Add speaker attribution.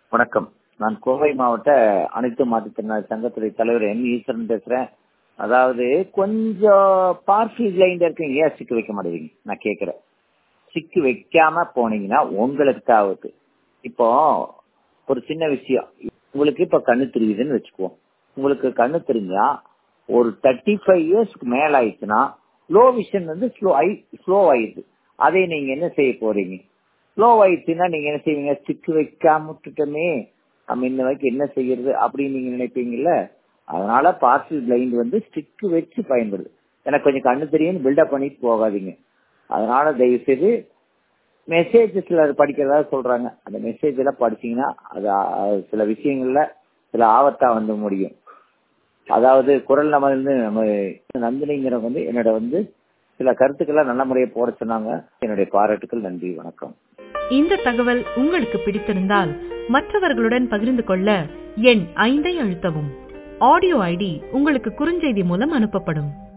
Speaker 1: வணக்கம் நான் கோவை மாவட்ட அனைத்து மாற்றுத்திறனாளி சங்கத்துறை தலைவர் என் ஈஸ்வரன் பேசுறேன் அதாவது கொஞ்சம் பார்சல் பிளைண்ட் இருக்கீங்க ஏன் சிக்கு வைக்க மாட்டேங்கிறீங்க நான் கேட்கிறேன் சிக்கு வைக்காம போனீங்கன்னா உங்களுக்கு தாவுது இப்போ ஒரு சின்ன விஷயம் உங்களுக்கு இப்ப கண்ணு தெரியுதுன்னு வச்சுக்குவோம் உங்களுக்கு கண்ணு தெரிஞ்சா ஒரு தேர்ட்டி ஃபைவ் இயர்ஸ்க்கு மேல ஆயிடுச்சுன்னா லோ விஷன் வந்து ஸ்லோ ஐ ஸ்லோ ஆயிடுது அதை நீங்க என்ன செய்ய போறீங்க ஸ்லோ ஆயிடுச்சுன்னா நீங்க என்ன செய்வீங்க ஸ்டிக் வைக்காம விட்டுட்டோமே நம்ம இன்ன வரைக்கும் என்ன செய்யறது அப்படின்னு நீங்க நினைப்பீங்கல்ல அதனால பார்சல் பிளைண்ட் வந்து ஸ்டிக் வச்சு பயன்படுது எனக்கு கொஞ்சம் கண்ணு தெரியும்னு பில்டப் பண்ணிட்டு போகாதீங்க அதனால தயவு செய்து மெசேஜஸ்ல படிக்கிறதா சொல்றாங்க அந்த மெசேஜ் எல்லாம் படிச்சீங்கன்னா அது சில விஷயங்கள்ல சில ஆபத்தா வந்து முடியும் அதாவது குரல் நம்ம வந்து நம்ம நந்தினிங்கிறவங்க வந்து என்னோட வந்து சில கருத்துக்களை நல்ல முறையை போட சொன்னாங்க என்னுடைய பாராட்டுக்கள் நன்றி வணக்கம்
Speaker 2: இந்த தகவல் உங்களுக்கு பிடித்திருந்தால் மற்றவர்களுடன் பகிர்ந்து கொள்ள எண் ஐந்தை அழுத்தவும் ஆடியோ ஐடி உங்களுக்கு குறுஞ்செய்தி மூலம் அனுப்பப்படும்